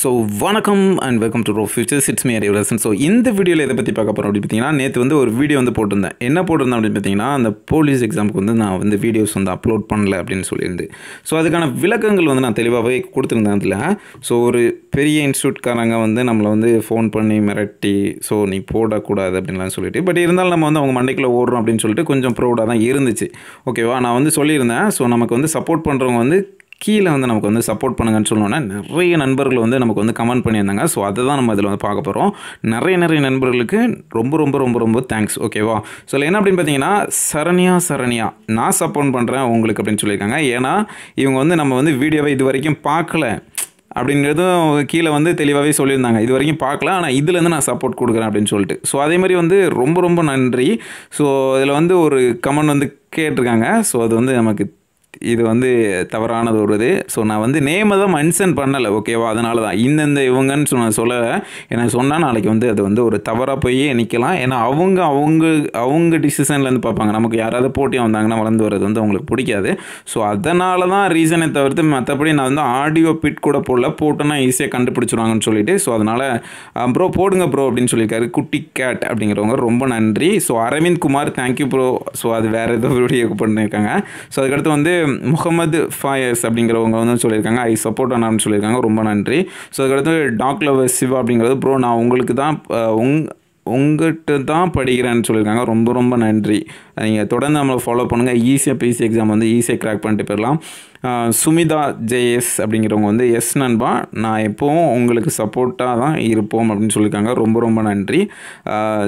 so வணக்கம் and welcome to Row Futures it's me Arivarasan so இந்த வீடியோவில் எதை பற்றி பார்க்க போகிறோம் அப்படின்னு பார்த்தீங்கன்னா நேற்று வந்து ஒரு வீடியோ வந்து போட்டிருந்தேன் என்ன போட்டிருந்தேன் அப்படின்னு பார்த்தீங்கன்னா அந்த போலீஸ் எக்ஸாமுக்கு வந்து நான் வந்து வீடியோஸ் வந்து அப்லோட் பண்ணல அப்படின்னு சொல்லியிருந்து ஸோ அதுக்கான விளக்கங்கள் வந்து நான் தெளிவாகவே கொடுத்துருந்தேன் அதில் ஸோ ஒரு பெரிய இன்ஸ்டியூட்காரங்க வந்து நம்மளை வந்து ஃபோன் பண்ணி மிரட்டி ஸோ நீ போடக்கூடாது அப்படின்லாம் சொல்லிட்டு பட் இருந்தாலும் நம்ம வந்து அவங்க மண்டைக்குள்ளே ஓடுறோம் அப்படின்னு சொல்லிட்டு கொஞ்சம் ப்ரௌடாக தான் இருந்துச்சு ஓகேவா நான் வந்து சொல்லியிருந்தேன் ஸோ நமக்கு வந்து சப்போர்ட் பண்ணுறவங்க வந்து கீழே வந்து நமக்கு வந்து சப்போர்ட் பண்ணுங்கன்னு சொன்னோன்னா நிறைய நண்பர்கள் வந்து நமக்கு வந்து கமெண்ட் பண்ணியிருந்தாங்க ஸோ அதை தான் நம்ம இதில் வந்து பார்க்க போகிறோம் நிறைய நிறைய நண்பர்களுக்கு ரொம்ப ரொம்ப ரொம்ப ரொம்ப தேங்க்ஸ் ஓகேவா ஸோ என்ன அப்படின்னு பார்த்தீங்கன்னா சரண்யா சரண்யா நான் சப்போர்ட் பண்ணுறேன் உங்களுக்கு அப்படின்னு சொல்லியிருக்காங்க ஏன்னா இவங்க வந்து நம்ம வந்து வீடியோவை இது வரைக்கும் பார்க்கல அப்படிங்கிறதும் கீழே வந்து தெளிவாகவே சொல்லியிருந்தாங்க இது வரைக்கும் பார்க்கல ஆனால் இதுலேருந்து நான் சப்போர்ட் கொடுக்குறேன் அப்படின்னு சொல்லிட்டு ஸோ அதே மாதிரி வந்து ரொம்ப ரொம்ப நன்றி ஸோ இதில் வந்து ஒரு கமெண்ட் வந்து கேட்டிருக்காங்க ஸோ அது வந்து நமக்கு இது வந்து தவறானது ஒரு இது ஸோ நான் வந்து நேமை தான் மென்ஷன் பண்ணலை ஓகேவா அதனால தான் இந்தந்த இவங்கன்னு சொன்ன சொல்ல எனக்கு சொன்னால் நாளைக்கு வந்து அது வந்து ஒரு தவறாக போய் நிற்கலாம் ஏன்னா அவங்க அவங்க அவங்க டிசிஷன்லேருந்து பார்ப்பாங்க நமக்கு யாராவது போட்டியாக வந்தாங்கன்னா வளர்ந்து வர்றது வந்து அவங்களுக்கு பிடிக்காது ஸோ அதனால தான் ரீசனை தவிர்த்து மற்றபடி நான் வந்து ஆடியோ பிட் கூட போடல போட்டோன்னா ஈஸியாக கண்டுபிடிச்சிருவாங்கன்னு சொல்லிட்டு ஸோ அதனால் ப்ரோ போடுங்க ப்ரோ அப்படின்னு சொல்லியிருக்காரு குட்டி கேட் அப்படிங்கிறவங்க ரொம்ப நன்றி so Aravind Kumar thank you bro so அது வேறு ஏதோ வீடியோ பண்ணியிருக்காங்க ஸோ அதுக்கடுத்து வந்து முகமது ஃபாயஸ் அப்படிங்கிறவங்க வந்து சொல்லியிருக்காங்க ஐ சப்போர்ட் அண்ணான்னு சொல்லியிருக்காங்க ரொம்ப நன்றி ஸோ அதுக்கடுத்து டாக் லவர் சிவா அப்படிங்கிறது ப்ரோ நான் உங்களுக்கு தான் அஹ், உங் உங்கள்கிட்ட தான் படிக்கிறேன்னு சொல்லியிருக்காங்க ரொம்ப ரொம்ப நன்றி நீங்கள் தொடர்ந்து நம்மளை ஃபாலோ பண்ணுங்கள் ஈஸியாக பிசி எக்ஸாம் வந்து ஈஸியாக கிராக் பண்ணிட்டு போயிடலாம் ஆஹ் சுமிதா ஜேஎஸ் அப்படிங்கிறவங்க வந்து எஸ் நண்பா நான் எப்போவும் உங்களுக்கு சப்போர்ட்டாக தான் இருப்போம் அப்படின்னு சொல்லியிருக்காங்க ரொம்ப ரொம்ப நன்றி ஆஹ்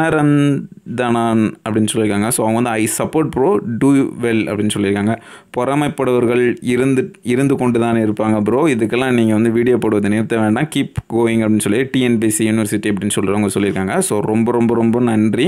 ஜனரந்தனான் அப்படின்னு சொல்லியிருக்காங்க ஸோ அவங்க வந்து I support bro do well அப்படின்னு சொல்லியிருக்காங்க பொறாமைப்படுவர்கள் இருந்து இருந்து கொண்டு தான் இருப்பாங்க ப்ரோ இதுக்கெல்லாம் நீங்கள் வந்து வீடியோ போடுவதை நிறுத்த வேண்டாம் கீப் கோயிங் அப்படின்னு சொல்லி டிஎன்பிசி யூனிவர்சிட்டி அப்படின்னு சொல்கிறவங்க சொல்லியிருக்காங்க ஸோ ரொம்ப ரொம்ப ரொம்ப நன்றி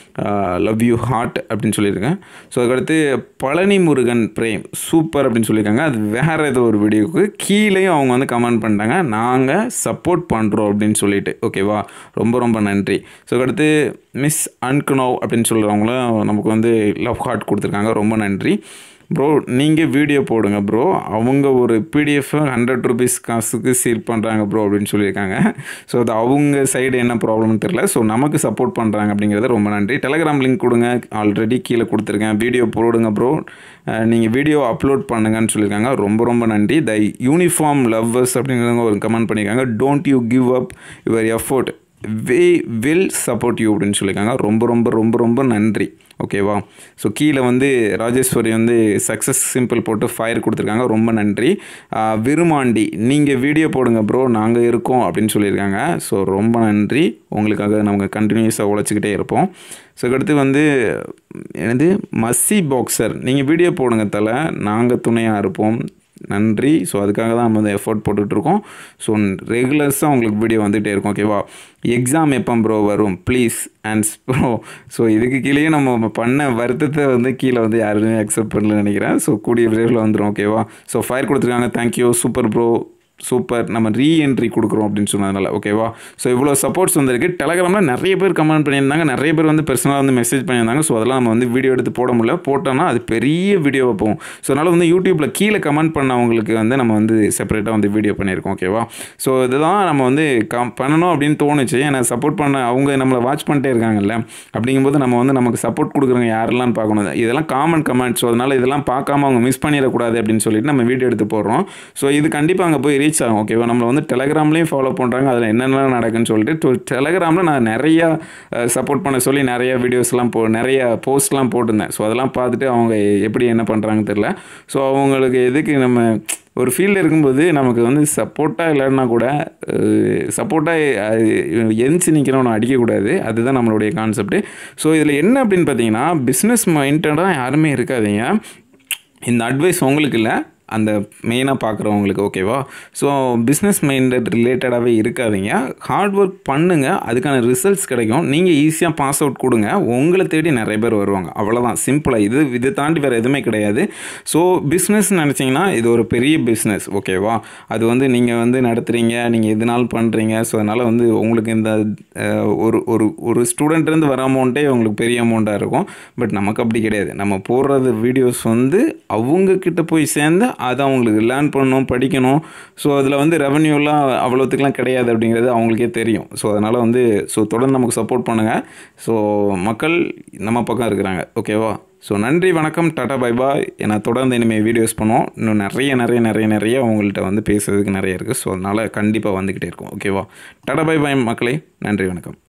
லவ் யூ ஹார்ட் அப்படின்னு சொல்லியிருக்கேன் ஸோ அதுக்கடுத்து பழனி முருகன் பிரேம் சூப்பர் அப்படின்னு சொல்லியிருக்காங்க அது வேறு ஏதோ ஒரு வீடியோவுக்கு கீழேயும் அவங்க வந்து கமெண்ட் பண்ணிட்டாங்க நாங்கள் சப்போர்ட் பண்ணுறோம் அப்படின்னு சொல்லிட்டு ஓகேவா ரொம்ப ரொம்ப நன்றி ஸோ அடுத்து மிஸ் அன்குனோவ் அப்படின்னு சொல்கிறவங்களும் நமக்கு வந்து லவ் ஹார்ட் கொடுத்துருக்காங்க ரொம்ப நன்றி ப்ரோ நீங்கள் வீடியோ போடுங்க ப்ரோ அவங்க ஒரு பிடிஎஃப் ஹண்ட்ரட் ருபீஸ் காசுக்கு சீல் பண்ணுறாங்க ப்ரோ அப்படின்னு சொல்லியிருக்காங்க ஸோ அது அவங்க சைடு என்ன ப்ராப்ளம்னு தெரில ஸோ நமக்கு சப்போர்ட் பண்ணுறாங்க அப்படிங்கிறது ரொம்ப நன்றி டெலகிராம் லிங்க் கொடுங்க ஆல்ரெடி கீழே கொடுத்துருக்கேன் வீடியோ போடுங்க ப்ரோ நீங்கள் வீடியோ அப்லோட் பண்ணுங்கன்னு சொல்லியிருக்காங்க ரொம்ப ரொம்ப நன்றி த யூனிஃபார்ம் லவ்வர்ஸ் அப்படிங்கிறவங்க ஒரு கமெண்ட் பண்ணியிருக்காங்க don't you give up your effort we will support you அப்படின்னு சொல்லியிருக்காங்க ரொம்ப ரொம்ப ரொம்ப ரொம்ப நன்றி ஓகேவா ஸோ கீழே வந்து ராஜேஸ்வரி வந்து சக்ஸஸ் சிம்பிள் போட்டு ஃபயர் கொடுத்துருக்காங்க ரொம்ப நன்றி ஆஹ் விருமாண்டி நீங்கள் வீடியோ போடுங்க ப்ரோ நாங்கள் இருக்கோம் அப்படின்னு சொல்லியிருக்காங்க ஸோ ரொம்ப நன்றி உங்களுக்காக நாங்கள் கண்டினியூஸாக உழைச்சிக்கிட்டே இருப்போம் ஸோ அடுத்து வந்து எனது மஸ்ஸி பாக்ஸர் நீங்கள் வீடியோ போடுங்க தலை நாங்கள் துணையாக இருப்போம் நன்றி ஸோ அதுக்காக தான் நம்ம வந்து எஃபோர்ட் போட்டுட்ருக்கோம் ஸோ ரெகுலர்ஸாக உங்களுக்கு வீடியோ வந்துகிட்டே இருக்கும் ஓகேவா எக்ஸாம் எப்போ ப்ரோ வரும் ப்ளீஸ் அண்ட்ஸ் ப்ரோ ஸோ இதுக்கு கீழேயே நம்ம பண்ண வருத்தத்தை வந்து கீழே வந்து யாருமே அக்செப்ட் பண்ணலன்னு நினைக்கிறேன் ஸோ கூடிய விரைவில் வந்துடும் ஓகேவா ஸோ ஃபயர் கொடுத்துருக்காங்க தேங்க்யூ சூப்பர் ப்ரோ சூப்பர் நம்ம ரீஎன்ட்ரி கொடுக்குறோம் அப்படின்னு சொன்னதுனால ஓகேவா ஸோ இவ்வளோ சப்போர்ட்ஸ் வந்திருக்கு டெலகிராமில் நிறைய பேர் கமெண்ட் பண்ணியிருந்தாங்க நிறைய பேர் வந்து பர்சனலாக வந்து மெசேஜ் பண்ணியிருந்தாங்க ஸோ அதெல்லாம் நம்ம வந்து வீடியோ எடுத்து போட முடியல போட்டோம்னா அது பெரிய வீடியோ வைப்போம் ஸோ அதனால் வந்து யூடியூப்பில் கீழே கமெண்ட் பண்ணவங்களுக்கு வந்து நம்ம வந்து செப்பரேட்டாக வந்து வீடியோ பண்ணியிருக்கோம் ஓகேவா ஸோ இதுதான் நம்ம வந்து கம் பண்ணணும் அப்படின்னு தோணுச்சு ஏன்னா சப்போர்ட் பண்ண அவங்க நம்மளை வாட்ச் பண்ணிட்டே இருக்காங்கல்ல அப்படிங்கும்போது நம்ம வந்து நமக்கு சப்போர்ட் கொடுக்குறவங்க யாரெல்லாம் பார்க்கணும் இதெல்லாம் காமன் கமெண்ட் ஸோ அதனால் இதெல்லாம் பார்க்காம அவங்க மிஸ் பண்ணிடக்கூடாது அப்படின்னு சொல்லிட்டு நம்ம வீடியோ எடுத்து போடுறோம் ஸோ இது கண்டிப்பாக அங்கே போய் ரீச் ஆகும் ஓகேவா நம்மளை வந்து டெலகிராம்லேயும் ஃபாலோ பண்ணுறாங்க அதில் என்னென்ன நடக்குன்னு சொல்லிட்டு டெலகிராமில் நான் நிறையா சப்போர்ட் பண்ண சொல்லி நிறைய வீடியோஸ்லாம் போ நிறைய போஸ்ட்லாம் போட்டிருந்தேன் ஸோ அதெல்லாம் பார்த்துட்டு அவங்க எப்படி என்ன பண்ணுறாங்கன்னு தெரில ஸோ அவங்களுக்கு எதுக்கு நம்ம ஒரு ஃபீல்டில் இருக்கும்போது நமக்கு வந்து சப்போர்ட்டாக இல்லைன்னா கூட சப்போர்ட்டாக எந்திச்சு நிற்கிறவனை அடிக்கக்கூடாது அதுதான் நம்மளுடைய கான்செப்ட்டு ஸோ இதில் என்ன அப்படின்னு பார்த்தீங்கன்னா பிஸ்னஸ் மைண்டடாக யாருமே இருக்காதீங்க இந்த அட்வைஸ் உங்களுக்கு இல்லை அந்த மெயினாக பார்க்குறவங்களுக்கு ஓகேவா ஸோ பிஸ்னஸ் மைண்டட் ரிலேட்டடாகவே இருக்காதீங்க ஹார்ட் ஒர்க் பண்ணுங்கள் அதுக்கான ரிசல்ட்ஸ் கிடைக்கும் நீங்கள் ஈஸியாக பாஸ் அவுட் கொடுங்க உங்களை தேடி நிறைய பேர் வருவாங்க அவ்வளோதான் சிம்பிளாக இது இதை தாண்டி வேறு எதுவுமே கிடையாது ஸோ பிஸ்னஸ் நினச்சிங்கன்னா இது ஒரு பெரிய பிஸ்னஸ் ஓகேவா அது வந்து நீங்கள் வந்து நடத்துகிறீங்க நீங்கள் எதுனாலும் பண்ணுறீங்க ஸோ அதனால் வந்து உங்களுக்கு இந்த அஹ், ஒரு ஒரு ஒரு ஸ்டூடெண்ட்லேருந்து வர அமௌண்ட்டே உங்களுக்கு பெரிய அமௌண்ட்டாக இருக்கும் பட் நமக்கு அப்படி கிடையாது நம்ம போடுறது வீடியோஸ் வந்து அவங்க கிட்ட போய் சேர்ந்து அதை அவங்களுக்கு லேர்ன் பண்ணணும் படிக்கணும் ஸோ அதில் வந்து ரெவன்யூலாம் அவ்வளோத்துக்குலாம் கிடையாது அப்படிங்கிறது அவங்களுக்கே தெரியும் ஸோ அதனால் வந்து ஸோ தொடர்ந்து நமக்கு சப்போர்ட் பண்ணுங்கள் ஸோ மக்கள் நம்ம பக்கம் இருக்கிறாங்க ஓகேவா ஸோ நன்றி வணக்கம் டாடா பை பாய் ஏன்னா தொடர்ந்து இனிமேல் வீடியோஸ் பண்ணுவோம் இன்னும் நிறைய நிறைய நிறைய நிறைய உங்கள்கிட்ட வந்து பேசுறதுக்கு நிறைய இருக்குது ஸோ அதனால் கண்டிப்பாக வந்துக்கிட்டே இருக்கும் ஓகேவா டாடா பை பாய் மக்களே நன்றி வணக்கம்